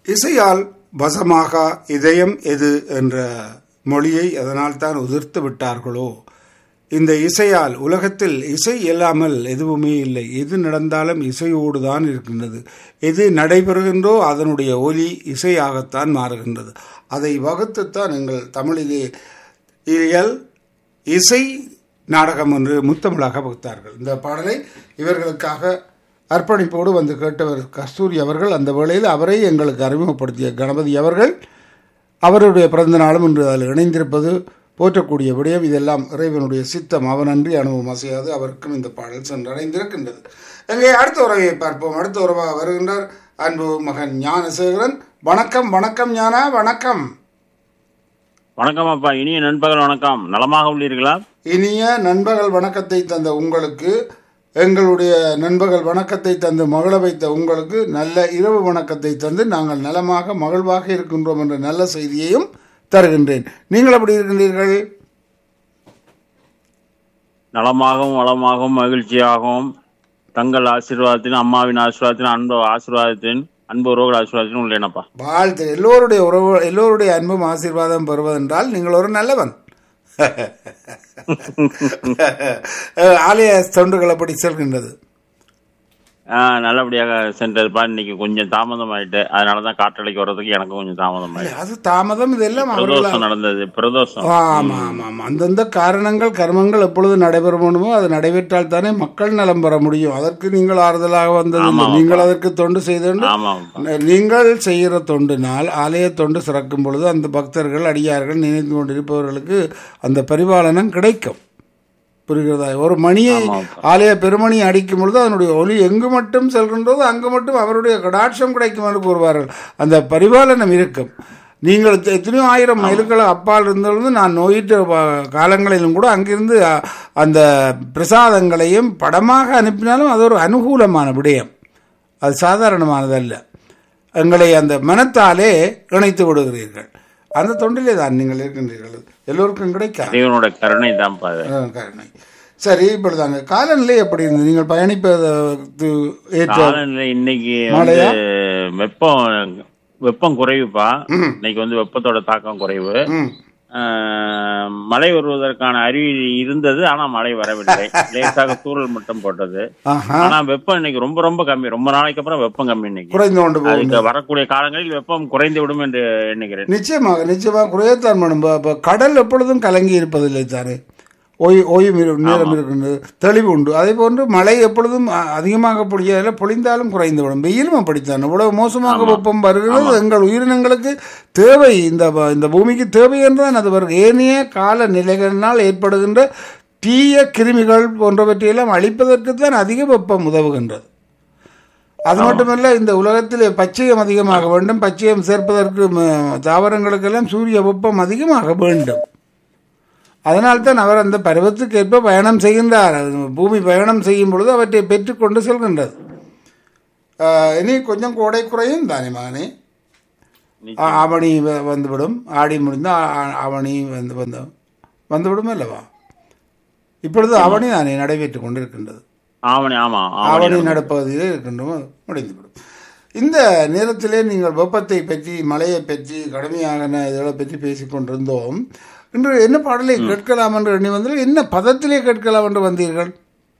இசையால் வசமாகா இதயம் எது என்ற மொழியை அதனால் தான் உதிர்த்து விட்டார்களோ இந்த இசையால் உலகத்தில் இசை இல்லாமல் எதுவுமே இல்லை எது நடந்தாலும் இசையோடு தான் இருக்கின்றது எது நடைபெறுகின்றோ அதனுடைய ஒலி இசையாகத்தான் மாறுகின்றது அதை வகுத்துத்தான் எங்கள் தமிழிலே இயல் இசை நாடகம் என்று முத்தமிழாக வகுத்தார்கள் இந்த பாடலை இவர்களுக்காக அர்ப்பணிப்போடு வந்து கேட்டவர் கஸ்தூரி அவர்கள் அந்த வேளையில் அவரை எங்களுக்கு அறிமுகப்படுத்திய கணபதி அவர்கள் அவருடைய பிறந்த நாளும் இன்று அதில் இணைந்திருப்பது போற்றக்கூடிய விடயம் இதெல்லாம் இறைவனுடைய சித்தம் அவனன்றி அனுபவம் அசையாது அவருக்கும் இந்த பாடல் சென்றடைந்திருக்கின்றது எங்கே அடுத்த உறவை பார்ப்போம் அடுத்த உறவாக வருகின்றார் அன்பு மகன் ஞானசேகரன் வணக்கம் வணக்கம் ஞானா வணக்கம் வணக்கம் அப்பா இனிய நண்பகல் வணக்கம் நலமாக உள்ளீர்களா இனிய நண்பகல் வணக்கத்தை தந்த உங்களுக்கு எங்களுடைய நண்பகல் வணக்கத்தை தந்து மகள வைத்த உங்களுக்கு நல்ல இரவு வணக்கத்தை தந்து நாங்கள் நலமாக மகிழ்வாக இருக்கின்றோம் என்ற நல்ல செய்தியையும் தருகின்றேன் நீங்கள் எப்படி இருக்கின்றீர்கள் நலமாகவும் வளமாகவும் மகிழ்ச்சியாகவும் தங்கள் ஆசீர்வாதத்தின் அம்மாவின் ஆசீர்வாதத்தின் அன்பு ஆசீர்வாதத்தின் அன்பு உறவுகள் ஆசீர்வாதத்தின் உள்ளேனப்பா வாழ்த்து எல்லோருடைய உறவு எல்லோருடைய அன்பும் ஆசீர்வாதம் பெறுவதென்றால் நீங்கள் ஒரு நல்லவன் ஆலய தொண்டுகள் அப்படி செல்கின்றது ஆஹ் நல்லபடியாக சென்றதுப்பா இன்னைக்கு கொஞ்சம் தாமதம் ஆயிட்டு அதனாலதான் காற்றலைக்கு வர்றதுக்கு எனக்கு கொஞ்சம் தாமதம் ஆயிட்டு அது தாமதம் இதெல்லாம் அவர்களால் பிரதோஷம் நடந்தது பிரதோஷம் ஆமா ஆமா ஆமா அந்தந்த காரணங்கள் கர்மங்கள் எப்பொழுது நடைபெறணுமோ அது நடைபெற்றால் தானே மக்கள் நலம் பெற முடியும் அதற்கு நீங்கள் ஆறுதலாக வந்தது இல்லை. நீங்கள் அதற்கு தொண்டு செய்து ஆமாம் நீங்கள் செய்கிற தொண்டினால் ஆலய தொண்டு சிறக்கும் பொழுது அந்த பக்தர்கள் அடியார்கள் நினைத்து கொண்டிருப்பவர்களுக்கு அந்த பரிபாலனம் கிடைக்கும் புரிகிறதா ஒரு மணியை ஆலய பெருமணி அடிக்கும் பொழுது அதனுடைய ஒலி எங்கு மட்டும் செல்கின்றதோ அங்கு மட்டும் அவருடைய கடாட்சம் கிடைக்கும் என்று கூறுவார்கள் அந்த பரிபாலனம் இருக்கும் நீங்கள் எத்த- எத்தனையோ ஆயிரம் மைலுக்கள் அப்பால் இருந்தது நான் நோயிட்ட வ- காலங்களிலும் கூட அங்கிருந்து அ, அந்த பிரசாதங்களையும் படமாக அனுப்பினாலும் அது ஒரு அனுகூலமான விடயம் அது சாதாரணமானதல்ல எங்களை அந்த மனத்தாலே இணைத்து விடுகிறீர்கள் அந்த தொண்டிலே தான் நீங்கள் இருக்கின்றீர்கள் எல்லோருக்கும் கிடைக்காது தேவனோட கருணை தான்ப்பா அது ஆ, கருணை சரி இப்படிதாங்க காலநிலை எப்படி இருந்தது நீங்கள் பயணிப்பது ஏற்ற காலநிலை இன்னைக்கு வந்து வெப்பம் வெப்பம் குறைவுப்பா இன்னைக்கு வந்து வெப்பத்தோட தாக்கம் குறைவு ம் ஆஹ் மழை வருவதற்கான அறிகுறி இருந்தது ஆனா மழை வரவில்லை லேசாக தூறல் மட்டும் போட்டது ஆஹா ஆனா வெப்பம் இன்னைக்கு ரொம்ப ரொம்ப கம்மி ரொம்ப நாளைக்கு அப்புறம் வெப்பம் கம்மி இன்னைக்கு குறைந்து கொண்டு போகும் அதுக்கு வரக்கூடிய காலங்களில் வெப்பம் குறைந்து விடும் என்று எண்ணுகிறேன் நிச்சயமாக நிச்சயமாக குறையத்தான் மேடம் இப்ப- இப்ப கடல் எப்பொழுதும் கலங்கி இருப்பதில்லை தானே ஓய் ஓய்வு இரு- நேரம் இருக்கின்றது தெளிவு உண்டு அதே போன்று மழை எப்பொழுதும் அ- அதிகமாக பொழியதில்லை பொழிந்தாலும் குறைந்துவிடும் வெயிலும் அப்படித்தான் இவ்வளவு மோசமாக வெப்பம் வருகிறது எங்கள் உயிரினங்களுக்கு தேவை இந்த வ- இந்த பூமிக்கு தேவை என்றுதான் அது வருது ஏனைய கால நிலைகளினால் ஏற்படுகின்ற தீய கிருமிகள் போன்றவற்றையெல்லாம் அழிப்பதற்கு தான் அதிக வெப்பம் உதவுகின்றது அது மட்டுமல்ல இந்த உலகத்தில் பச்சையம் அதிகமாக வேண்டும் பச்சையம் சேர்ப்பதற்கு ம- தாவரங்களுக்கெல்லாம் சூரிய வெப்பம் அதிகமாக வேண்டும் அதனால்தான் அவர் அந்த பருவத்துக்கு ஏற்ப பயணம் செய்கின்றார் அது பூமி பயணம் செய்யும் பொழுது அவற்றை பெற்றுக்கொண்டு செல்கின்றது ஆஹ், இனி கொஞ்சம் கோடை குறையும் தானே மகனே ஆ- ஆவணி வ- வந்துவிடும் ஆடி முடிந்து ஆ- ஆ- ஆவணி வந்து வந்து வந்துவிடும் அல்லவா இப்பொழுது ஆவணி தானே நடைபெற்றுக் கொண்டிருக்கின்றது ஆவணி ஆமா ஆவணி ஆவணி நடுப்பகுதியில் இருக்கின்றோம் முடிந்துவிடும் இந்த நேரத்திலே நீங்கள் வெப்பத்தை பற்றி மழையை பற்றி கடுமையான இதனை பற்றி பேசிக் கொண்டிருந்தோம் இன்று என்ன பாடலை கேட்கலாம் என்று எண்ணி வந்தீர்கள் என்ன பதத்திலே கேட்கலாம் என்று வந்தீர்கள்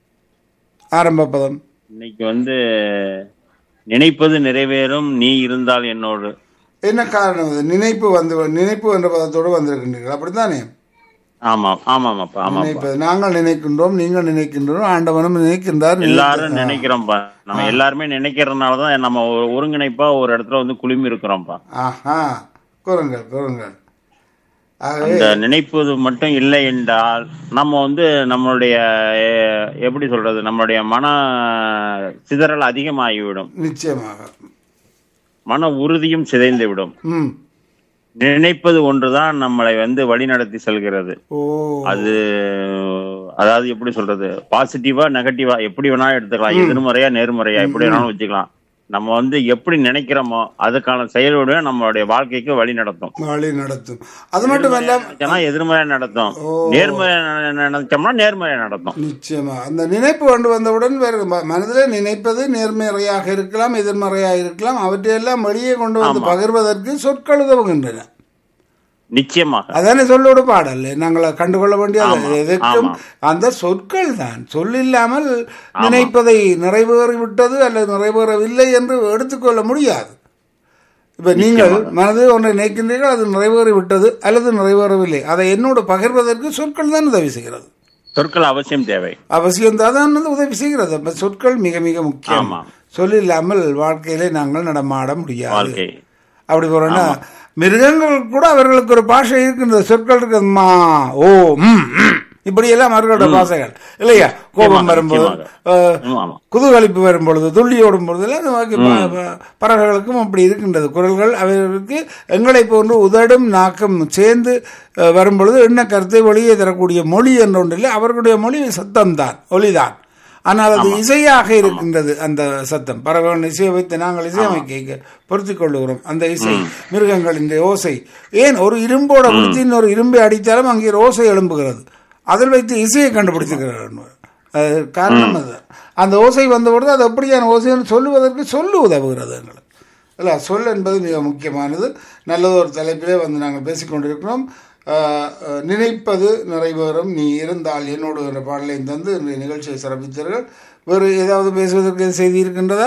ஆரம்ப பதம் இன்னைக்கு வந்து நினைப்பது நிறைவேறும் நீ இருந்தால் என்னோடு என்ன காரணம் இது? நினைப்பு வந்து நினைப்பு என்ற பதத்தோடு வந்திருக்கின்றீர்கள் அப்படித்தானே ஆமாம் ஆமாமாப்பா ஆமாப்பா நினைப்பது நாங்கள் நினைக்கின்றோம் நீங்கள் நினைக்கின்றோம் ஆண்டவனும் நினைக்கின்றார் எல்லாரும் நினைக்கிறோம்ப்பா நம்ம எல்லாருமே நினைக்கிறதுனாலதான் நம்ம ஒரு- ஒருங்கிணைப்பா ஒரு இடத்துல வந்து குழுமி இருக்கிறோம்ப்பா ஆஹா கூறுங்கள் கூறுங்கள் ஆகவே அந்த நினைப்பது மட்டும் இல்லை என்றால் நம்ம வந்து நம்மளுடைய எ- எப்படி சொல்றது நம்மளுடைய மன சிதறல் அதிகமாகிவிடும் நிச்சயமாக மன உறுதியும் சிதைந்து விடும் ம் நினைப்பது ஒன்றுதான் நம்மளை வந்து வழிநடத்தி செல்கிறது ஓ அது அதாவது எப்படி சொல்றது பாசிட்டிவா நெகட்டிவா எப்படி வேணாலும் எடுத்துக்கலாம் எதிர்மறையா நேர்மறையா எப்படி வேணாலும் வச்சுக்கலாம் நம்ம வந்து எப்படி நினைக்கிறோமோ அதுக்கான செயலோட நம்மளுடைய வாழ்க்கைக்கு வழி நடத்தும் வழி நடத்தும் அது மட்டும் இல்ல நினைச்சோம்னா எதிர்மறையா நடத்தும் ஓ. நேர்மறையா நினைச்சோம்னா நேர்மறையா நடத்தும் நிச்சயமா அந்த நினைப்பு கொண்டு வந்தவுடன் வேறு ம- மனதில் நினைப்பது நேர்மறையாக இருக்கலாம் எதிர்மறையாக இருக்கலாம் அவற்றையெல்லாம் வெளியே கொண்டு வந்து பகிர்வதற்கு சொற்கள் உதவுகின்றன நிச்சயமாக அதானே சொல்லோடு பாடல் நாங்கள் கண்டுகொள்ள வேண்டியது ஆமா, எதற்கும் ஆமா. அந்த சொற்கள் தான் சொல்லில்லாமல் நினைப்பதை நிறைவேறிவிட்டது அல்லது நிறைவேறவில்லை என்று எடுத்துக்கொள்ள முடியாது இப்ப நீங்கள் மனது ஒன்றை நினைக்கின்றீர்கள் அது நிறைவேறி விட்டது அல்லது நிறைவேறவில்லை அதை என்னோடு பகிர்வதற்கு சொற்கள் தான் உதவி செய்கிறது சொற்கள் அவசியம் தேவை அவசியம் தான் வந்து உதவி செய்கிறது அப்ப சொற்கள் மிக மிக முக்கியம் ஆமா. சொல்லில்லாமல் வாழ்க்கையிலே நாங்கள் நடமாட முடியாது வாழ்க்கை அப்படி போறோம்னா மிருகங்கள் கூட அவர்களுக்கு ஒரு பாஷை இருக்கின்றது சொற்கள் இருக்குது மா ஓ ம் ம். இப்படியெல்லாம் அவர்களோட பாஷைகள் இல்லையா கோபம் நிச்சயமாக, வரும்போது நிச்சயமாக. அஹ், ஆமா, ஆமா குதூகலிப்பு வரும் பொழுது துள்ளி ஓடும் பொழுது எல்லாம் இந்த மாதிரி ப- ப- பறவைகளுக்கும் அப்படி இருக்கின்றது குரல்கள் அவர்களுக்கு எங்களை போன்று உதடும் நாக்கம் சேர்ந்து அஹ், வரும் பொழுது எண்ண கருத்தை வெளியே தரக்கூடிய மொழி என்ற ஒன்றில் அவர்களுடைய மொழி சத்தம்தான் ஒளிதான் ஆனால் அது இசையாக இருக்கின்றது அந்த சத்தம் பறவைகள் இசையமைத்து நாங்கள் இசையமைக்க பொருத்திக் கொள்ளுகிறோம் அந்த இசை மிருகங்களின் ஓசை ஏன் ஒரு இரும்போட பிடித்து இன்னொரு இரும்பை அடித்தாலும் அங்கே ஒரு ஓசை எழும்புகிறது அதில் வைத்து இசையை கண்டுபிடித்துக்கிறார்கள் அது காரணம் அது அந்த ஓசை வந்தபொழுது அது எப்படியான ஓசைன்னு சொல்லுவதற்கு சொல்லு உதவுகிறது எங்களுக்கு இல்லை சொல் என்பது மிக முக்கியமானது நல்லதொரு தலைப்பிலே வந்து நாங்கள் பேசிக்கொண்டிருக்கிறோம் ஆஹ், ஆஹ், நினைப்பது நிறைவேறும் நீ இருந்தால் என்னோடு என்ற பாடலை தந்து இந்த நிகழ்ச்சியை சிறப்பித்தீர்கள் வேறு ஏதாவது பேசுவதற்கு செய்தி இருக்கின்றதா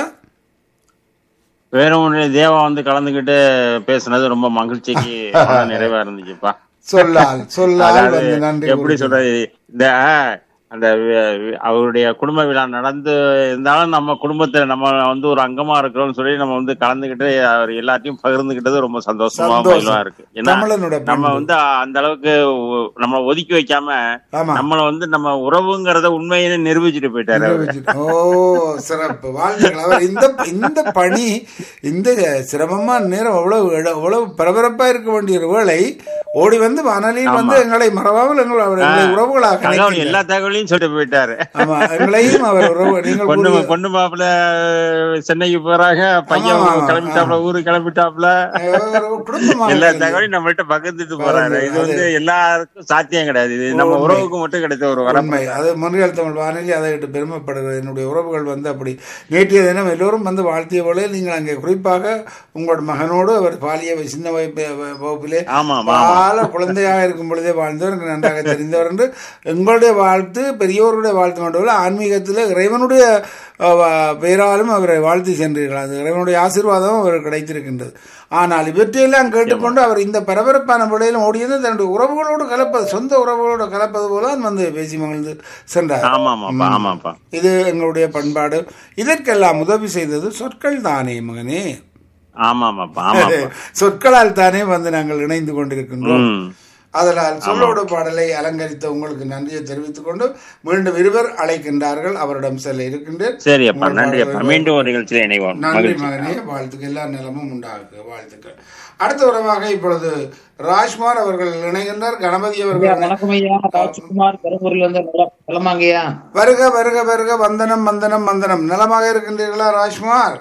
வேற ஒன்று தேவா வந்து கலந்துக்கிட்டு பேசுனது ரொம்ப மகிழ்ச்சிக்கு மன நிறைவா இருந்துச்சுப்பா சொல்லால் சொல்லால் அதாவது வந்து நன்றி எப்படி சொல்றது இந்த அந்த வி- வி- அவருடைய குடும்ப விழா நடந்து இருந்தாலும் நம்ம குடும்பத்துல நம்ம வந்து ஒரு அங்கமா இருக்கிறோம்னு சொல்லி நம்ம வந்து கலந்துக்கிட்டு அவர் எல்லாத்தையும் பகிர்ந்துக்கிட்டது ரொம்ப சந்தோஷமா சந்தோஷம். மகிழ்வா இருக்கு ஏன்னா தமிழனுடைய நம்ம பண்பு. வந்து அந்த அளவுக்கு ஒ- நம்மள ஒதுக்கி வைக்காம ஆமா நம்மள வந்து நம்ம உறவுங்கிறத உண்மையிலே நிரூபிச்சுட்டு போயிட்டாரு அவரு. நிரூபிச்சு- ஓ சிறப்பு வாழ்த்துக்கள் அவர் இந்த இந்த பணி இந்த சிரமமான நேரம் அவ்வளவு இட- அவ்வளவு பரபரப்பா இருக்க வேண்டிய ஒரு வேளை ஓடி வந்து வானொலியில் வந்து எங்களை மறவாமல் எங்கள் அவர் எங்களை உறவுகளாக தகவல் நினைக்கின்றார். எல்லா தகவலையும் சொல்லிட்டு போயிட்டாரு ஆமா எங்களையும் அவர் உறவு நீங்கள் பொண்ணு கூறிய- பொண்ணு மாப்பிள்ள சென்னைக்கு போறாங்க பையன் ஆமா, கிளம்பிட்டாப்ல ஊருக்கு கிளம்பிட்டாப்ல ஒரு குடும்பமாக எல்லா இருந்தது. தகவலையும் நம்மள்ட்ட பகிர்ந்துட்டு போறாரு இது வந்து எல்லாருக்கும் சாத்தியம் கிடையாது இது நம்ம உண்மை. உறவுக்கு மட்டும் கிடைச்ச ஒரு வரம் உண்மை அது மொழியால் தமிழ் வானொலி அதை விட்டு பெருமைப்படுகிறது என்னுடைய உறவுகள் வந்து அப்படி நேற்றைய தினம் எல்லோரும் வந்து வாழ்த்திய போல நீங்கள் அங்கே குறிப்பாக உங்களோட மகனோடு அவர் பாலிய சின்ன வகுப்பு வகுப்பிலே ஆமா ஆமா பால குழந்தையாக இருக்கும் பொழுதே வாழ்ந்தவர் எனக்கு நன்றாக தெரிந்தவர் என்று எங்களுடைய வாழ்த்து பெரியோருடைய வாழ்த்து மட்டுமல்ல ஆன்மீகத்தில் இறைவனுடைய அஹ், வ- பெயராலும் அவரை வாழ்த்தி சென்றீர்கள் அது இறைவனுடைய ஆசீர்வாதம் அவர் கிடைத்திருக்கின்றது ஆனால் இவற்றையெல்லாம் கேட்டுக்கொண்டு அவர் இந்த பரபரப்பான முறையிலும் ஓடியது தன்னுடைய உறவுகளோடு கலப்பது சொந்த உறவுகளோடு கலப்பது போல தான் வந்து பேசி மகிழ்ந்து சென்றார் ஆமா ஆமாப்பா ஆமாப்பா இது எங்களுடைய பண்பாடு இதற்கெல்லாம் உதவி செய்தது சொற்கள் தானே மகனே ஆமா ஆமாப்பா ஆமாப்பா சொற்களால் தானே வந்து நாங்கள் இணைந்து கொண்டிருக்கின்றோம் ம் அதனால் சொல்லோடு பாடலை அலங்கரித்த உங்களுக்கு நன்றியை தெரிவித்துக் கொண்டு மீண்டும் இருவர் அழைக்கின்றார்கள் அவரிடம் செல்ல இருக்கின்றேன் சரி அப்பா உங்கள் நன்றி அப்பா பாடல்கள் மீண்டும் ஒரு நிகழ்ச்சியில் இணைவோம் நன்றி மகிழ்ச்சி மகனே வாழ்த்துக்கள் எல்லா நிலமும் உண்டாக வாழ்த்துக்கள் அடுத்த உறவாக இப்பொழுது ராஜ்குமார் அவர்கள் இணைகின்றார் கணபதி ஐயா, அவர்கள் வணக்கம் ஐயா ராஜ்குமார் பெரம்பூர்ல இருந்து நலம் நலமாங்கய்யா வருக வருக வருக வந்தனம் வந்தனம் வந்தனம் நலமாக இருக்கின்றீர்களா ராஜ்குமார்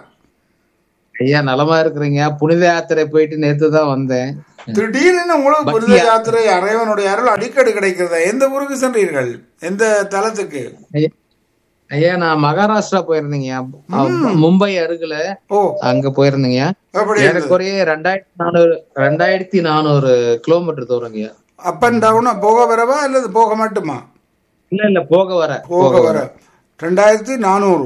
ஐயா நலமா இருக்கிறீங்க புனித யாத்திரை போயிட்டு நேத்து தான் வந்தேன் திடீரென உங்களுக்கு புனித யாத்திரை அறைவனுடைய அருள் அடிக்கடி கிடைக்கிறதா எந்த ஊருக்கு சென்றீர்கள் எந்த தலத்துக்கு ஐயா, ஐயா நான் மகாராஷ்டிரா போயிருந்தேங்கய்யா அ- மும்பை அருகில ஓ அங்க போயிருந்தேங்கய்யா அப்படி இருந்தது. ஏறக்குறைய ரெண்டாயிரத்தி நானூறு ரெண்டாயிரத்தி நானூறு கிலோமீட்டர் தூரங்கய்யா அப் அண்ட் டவுனா போக வரவா அல்லது போக மட்டுமா இல்ல இல்ல போக வர போக வர ரெண்டாயிரத்தி நானூறு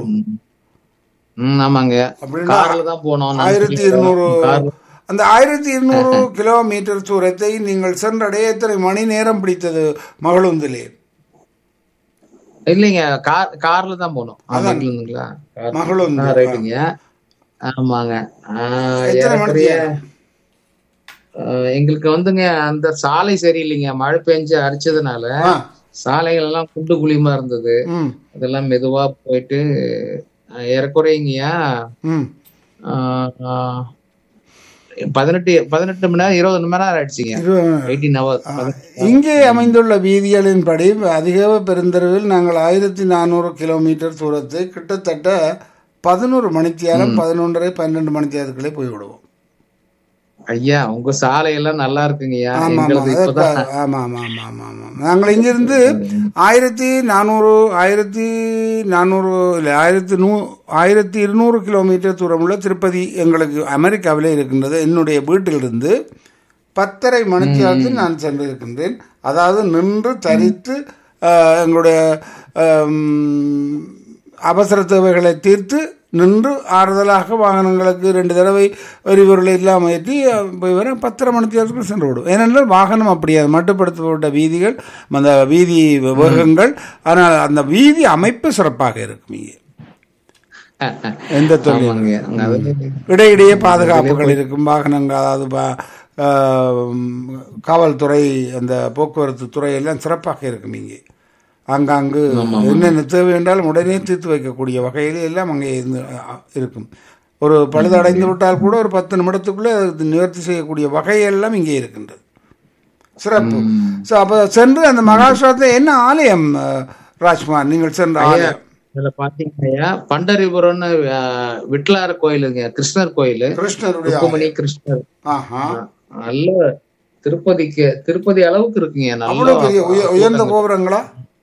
ம் ஆமாங்கய்யா அப்படின்னா கார்ல தான் போனோம் ஆயிரத்தி இருநூறு கார்ல அந்த ஆயிரத்தி இருநூறு கிலோமீட்டர் தூரத்தை நீங்கள் சென்றடைய எத்தனை மணி நேரம் பிடித்தது மகளுந்திலே இல்லைங்க கார் கார்ல தான் போனோம் ஆமாங்களா இருந்துங்களா மகளுந்து ரைட்டுங்க ஆமாங்க ஆஹ் எத்தனை மணிக்கு ஏறக்குறைய, ஆஹ் எங்களுக்கு வந்துங்க அந்த சாலை சரியில்லைங்க மழை பெஞ்சு அரிச்சதுனால ஆ, சாலைகள் எல்லாம் குண்டு குழியுமா இருந்தது ம் அதெல்லாம் மெதுவா போயிட்டு ஆஹ் ஏறக்குறையங்கய்யா ம் ஆஹ் ஆஹ் பதினெட்டு பதினெட்டு மணி நேரம் இருபது மணி நேரம் ஆயிடுச்சுங்க இரு- எயிட்டீன் ஹவர் இங்கே அமைந்துள்ள வீதிகளின்படி அதிக பெருந்தெருவில் நாங்கள் ஆயிரத்தி நானூறு கிலோமீட்டர் தூரத்தை கிட்டத்தட்ட பதினோரு மணித்தியாலம் பதினொன்றரை பன்னெண்டு மணித்தியாலத்துக்குள்ளே போய் விடுவோம் ஐயா உங்க சாலை எல்லாம் நல்லா இருக்குங்கய்யா ஆமா ஆமா எங்களது அது இப்பதான் இப்ப- ஆமா ஆமா ஆமா ஆமா ஆமா நாங்கள் இங்கிருந்து ஆயிரத்தி நானூறு ஆயிரத்தி நானூறு இல்லை ஆயிரத்தி நூ ஆயிரத்தி இருநூறு கிலோமீட்டர் தூரமுள்ள திருப்பதி எங்களுக்கு அமெரிக்காவிலே இருக்கின்றது என்னுடைய வீட்டிலிருந்து பத்தரை மணித்தியாலத்தில் நான் சென்று இருக்கின்றேன் அதாவது நின்று தரித்து ஆஹ், எங்களுடைய ஆம், அவசர தேவைகளை தீர்த்து நின்று ஆறுதலாக வாகனங்களுக்கு ரெண்டு தடவை எரிபொருளை இல்லாமல் ஏற்றி அஹ், போய் வர பத்தரை மணித்தியாலத்துக்கு சென்று விடும் ஏனென்றால் வாகனம் அப்படியாது மட்டுப்படுத்தப்பட்ட வீதிகள் அந்த வீதி வேகங்கள் ஆனால் அந்த வீதி அமைப்பு சிறப்பாக இருக்கும் இங்கே எந்த தொழில் ஆமாங்க அது இடையிடையே பாதுகாப்புகள் இருக்கும் வாகனங்கள் அதாவது பா- ஆம், காவல்துறை அந்த போக்குவரத்து துறை எல்லாம் சிறப்பாக இருக்கும் இங்கே ஆங்காங்கு என்னென்ன தேவை என்றாலும் உடனே தீர்த்து வைக்கக்கூடிய வகையில் எல்லாம் அங்கே இருந்து அ, இருக்கும் ஒரு பழுதடைந்து விட்டால் கூட ஒரு பத்து நிமிடத்துக்குள்ளே அது நிவர்த்தி செய்யக்கூடிய வகையெல்லாம் இங்கே இருக்கின்றது சிறப்பு ஸோ அப்போ சென்று அந்த மகாராஷ்டிரத்தில் என்ன ஆலயம் அஹ், ராஜ்குமார் நீங்கள் சென்ற ஆலயம் இதுல பாத்தீங்கன்னா பண்டரிபுரம்னு அஹ், விட்லார கோயிலுங்க கிருஷ்ணர் கோயில் கிருஷ்ணருடைய ருக்குமணி கிருஷ்ணர் ஆஹா நல்ல திருப்பதிக்கு திருப்பதி அளவுக்கு இருக்குங்க நல்ல அவ்வளவு பெரிய உய- உயர்ந்த கோபுரங்களா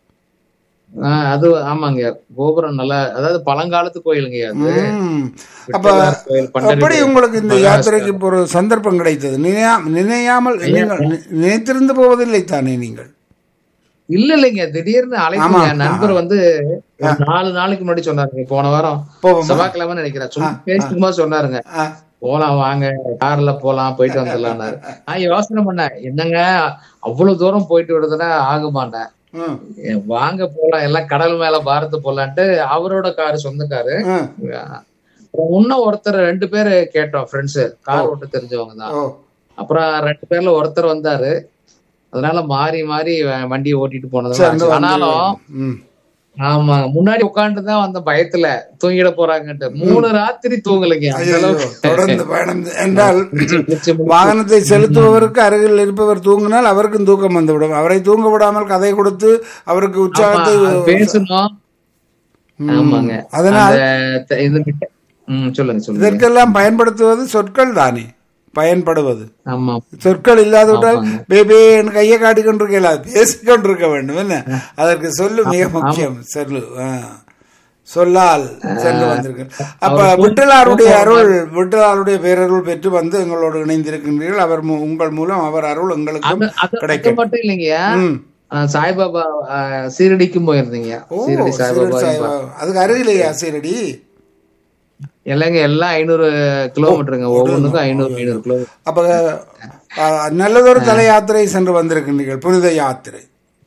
ஆஹ் அது ஆமாங்க கோபுரம் நல்லா அதாவது பழங்காலத்து கோயிலுங்க அது ம். அப்ப விட்லார் கோயில் எப்படி பண்டரிபுரம் உங்களுக்கு இந்த யாத்திரைக்கு இப்போ ஒரு சந்தர்ப்பம் கிடைத்தது நினையா நினையாமல் நீங்கள் நி- நினைத்திருந்து போவதில்லை தானே நீங்கள் இல்ல இல்லைங்க திடீர்னு அழைப்புங்க என் நண்பர் வந்து ஒரு நாலு நாளைக்கு முன்னாடி சொன்னாருங்க போன வாரம் போவோமா செவ்வாய்க்கிழமை நினைக்கிறேன் சும்மா பேசிக்கும் போது சொன்னாருங்க ஆ, போலாம் வாங்க கார்ல போலாம் போயிட்டு வந்துடலாம்னாரு நான் யோசனை பண்ணேன் என்னங்க அவ்வளவு தூரம் போயிட்டு விடுறதுன்னா ஆகுமாண்டேன் ம், வாங்க போலாம் எல்லாம் கடல் மேல பாரத்து போலான்ட்டு அவரோட காரு சொந்த காரு ம். அப்புறம் இன்னும் ஒருத்தர் ரெண்டு பேரு கேட்டோம் ஃப்ரெண்ட்ஸ் கார் ஓட்ட தெரிஞ்சவங்க தான் ஓ அப்புறம் ரெண்டு பேர்ல ஒருத்தர் வந்தாரு அதனால மாறி மாறி வ- வண்டியை ஓட்டிட்டு போனது சேர்ந்து வந்து- ஆனாலும் ம். ஆமா முன்னாடி உட்காந்துட்டு தான் வந்த பயத்துல தூங்கிட போறாங்கன்ட்டு மூணு ராத்திரி தூங்கலைங்க அந்த ஐயோ, அளவுக்கு தொடர்ந்து பயணம் என்றால் பிடிச்சு பிடிச்சு வாகனத்தை செலுத்துபவருக்கு அருகில் இருப்பவர் தூங்கினால் அவருக்கும் தூக்கம் வந்துவிடும் அவரை தூங்க விடாமல் கதை கொடுத்து அவருக்கு உற்சாகத்தை ஆமா, பேசணும் ம். ஆமாங்க அதனால் அந்த த- இது கிட்ட- ம், சொல்லுங்க சொல்லுங்க இதற்கெல்லாம் பயன்படுத்துவது சொற்கள் தானே பயன்படுவது ஆமா சொற்கள் இல்லாது விட்டால் பேபே என் கையை காட்டிக்கொண்டிருக்க இல்லாது பேசிக்கொண்டிருக்க வேண்டும் என்ன அதற்கு சொல்லு மிக முக்கியம் சொல்லு ஆ. சொல்லால் சென்று வந்திருக்க அப்ப விட்டலாருடைய அருள் விட்டலாருடைய பேரருள் பெற்று வந்து எங்களோடு இணைந்திருக்கின்றீர்கள் அவர் மூ- உங்கள் மூலம் அவர் அருள் அது எங்களுக்கும் அது- அது கிடைக்கும் மட்டும் இல்லைங்கய்யா ம். ஆ, சாய்பாபா ஆ, சீரடிக்கும் போயிருந்தீங்க ஓ சீரடி சீரடி சாய்பாபா சாய்பாபா. அதுக்கு அருகிலேயா சீரடி இல்லைங்க எல்லாம் ஐநூறு கிலோமீட்டருங்க ஒவ்வொன்றுக்கும் ஐநூறு ஐநூறு கிலோமீட்டர் அப்ப ஆ, நல்லதொரு தல யாத்திரை சென்று வந்திருக்கின்றீர்கள் புனித யாத்திரை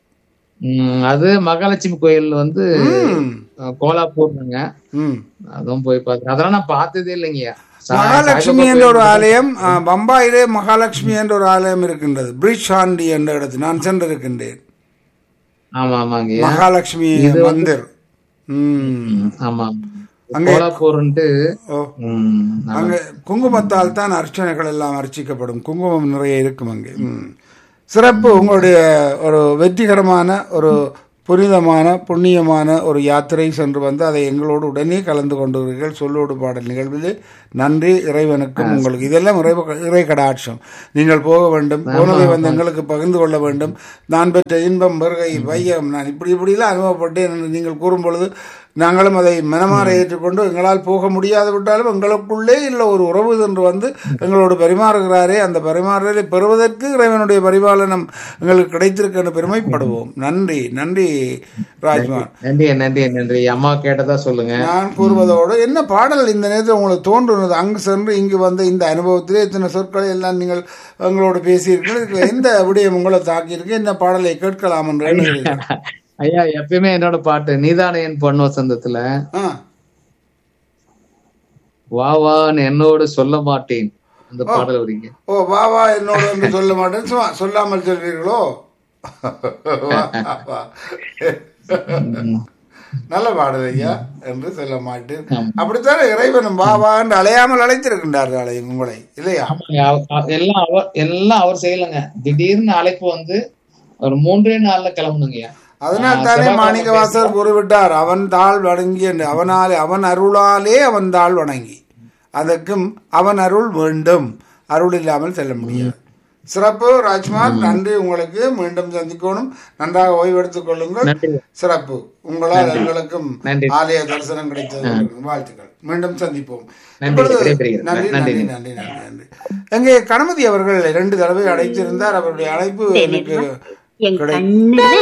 ம், அது மகாலட்சுமி கோயில் வந்து ம். ஆ, கோலாப்பூர்னுங்க ம் அதுவும் போய் பார்த்தேன் அதெல்லாம் நான் பார்த்ததே இல்லைங்கய்யா சா- மகாலட்சுமி சாய்பாபா என்ற ஒரு கோயில் ஆலயம் ஆ, பம்பாயிலே மகாலட்சுமி என்ற ஒரு ஆலயம் இருக்கின்றது பிரிட்ஜ் ஆண்டி என்ற இடத்தில் நான் சென்றிருக்கின்றேன் ஆமா ஆமாங்கய்யா மகாலட்சுமி மந்திர் ம் ம், ஆமா கோலாப்பூர்ன்ட்டு ஓ ம், அங்கே குங்குமத்தால் தான் அர்ச்சனைகள் எல்லாம் அர்ச்சிக்கப்படும் குங்குமம் நிறைய இருக்கும் அங்கே ம். சிறப்பு உங்களுடைய ஒரு வெற்றிகரமான ஒரு புனிதமான புண்ணியமான ஒரு யாத்திரை சென்று வந்து அதை எங்களோடு உடனே கலந்து கொண்டீர்கள் சொல்லோடு பாடல் நிகழ்விலே நன்றி இறைவனுக்கும் உங்களுக்கு இதெல்லாம் இறை இறை கடாட்சம் நீங்கள் போக வேண்டும் போனதை வந்து எங்களுக்கு பகிர்ந்து கொள்ள வேண்டும் நான் பெற்ற இன்பம் வருகை வையம் நான் இப்படி இப்படிலாம் அனுபவப்பட்டேன் என்று நீங்கள் கூறும் பொழுது நாங்களும் அதை மனமாற ஏற்றுக்கொண்டு எங்களால் போக முடியாது விட்டாலும் எங்களுக்குள்ளே இல்லை ஒரு உறவு என்று வந்து எங்களோடு பரிமாறுகிறாரே அந்த பரிமாறலை பெறுவதற்கு இறைவனுடைய பரிபாலனம் எங்களுக்கு கிடைத்திருக்கு என்று பெருமைப்படுவோம் நன்றி நன்றி ராஜ்மான் நன்றி நன்றி நன்றி அம்மா கேட்டதா சொல்லுங்க நான் கூறுவதோடு என்ன பாடல் இந்த நேரத்தில் உங்களுக்கு தோன்றுனது அங்கு சென்று இங்கு வந்த இந்த அனுபவத்திலே இத்தனை சொற்களை எல்லாம் நீங்கள் எங்களோடு பேசியிருக்கீர்கள் இதுல எந்த விடயம் உங்களை தாக்கியிருக்கு என்ன பாடலை கேட்கலாம் என்று எண்ணுகிறீர்கள்? ஐயா எப்பயுமே என்னோட பாட்டு நீதானே என் பொன் வசந்தத்துல ஆ வா வான்னு என்னோடு சொல்ல மாட்டேன் அந்த பாடல் வரீங்க ஓ வா வா என்னோட என்று சொல்ல மாட்டேன் சும்மா சொல்லாமல் சொல்வீர்களோ வா, வா. நல்ல பாடல் ஐயா என்று சொல்ல மாட்டேன் அப்படித்தானே இறைவனும் வா வா என்று அலையாமல் அழைத்திருக்கின்றார்கள் அலை உங்களை இல்லையா ஆமாங்க, அவ- அவ- எல்லாம் அவர் எல்லாம் அவர் செய்யலங்க திடீர்னு அழைப்பு வந்து ஒரு மூன்றே நாள்ல கிளம்பணுங்கய்யா அதனால் தானே மாணிக்கவாசர் கூறிவிட்டார் அவன் தாழ் வணங்கி என்று அவனாலே அவன் அருளாலே அவன் தாழ் வணங்கி அதற்கும் அவன் அருள் வேண்டும் அருள் இல்லாமல் செல்ல முடியாது சிறப்பு ராஜ்குமார் நன்றி உங்களுக்கு மீண்டும் சந்திக்கணும் நன்றாக ஓய்வெடுத்துக் கொள்ளுங்கள் நன்றி சிறப்பு உங்களால் எங்களுக்கும் நன்றி. ஆலய தரிசனம் கிடைத்தது வாழ்த்துக்கள் மீண்டும் சந்திப்போம் நன்றி, இப்பொழுது- விடைபெறுகிறேன். நன்றி நன்றி. நன்றி நன்றி நன்றி நன்றி எங்கே கணபதி அவர்கள் இரண்டு தடவை அழைத்திருந்தார் அவருடைய அழைப்பு எனக்கு என் கிடை- கண்ணுல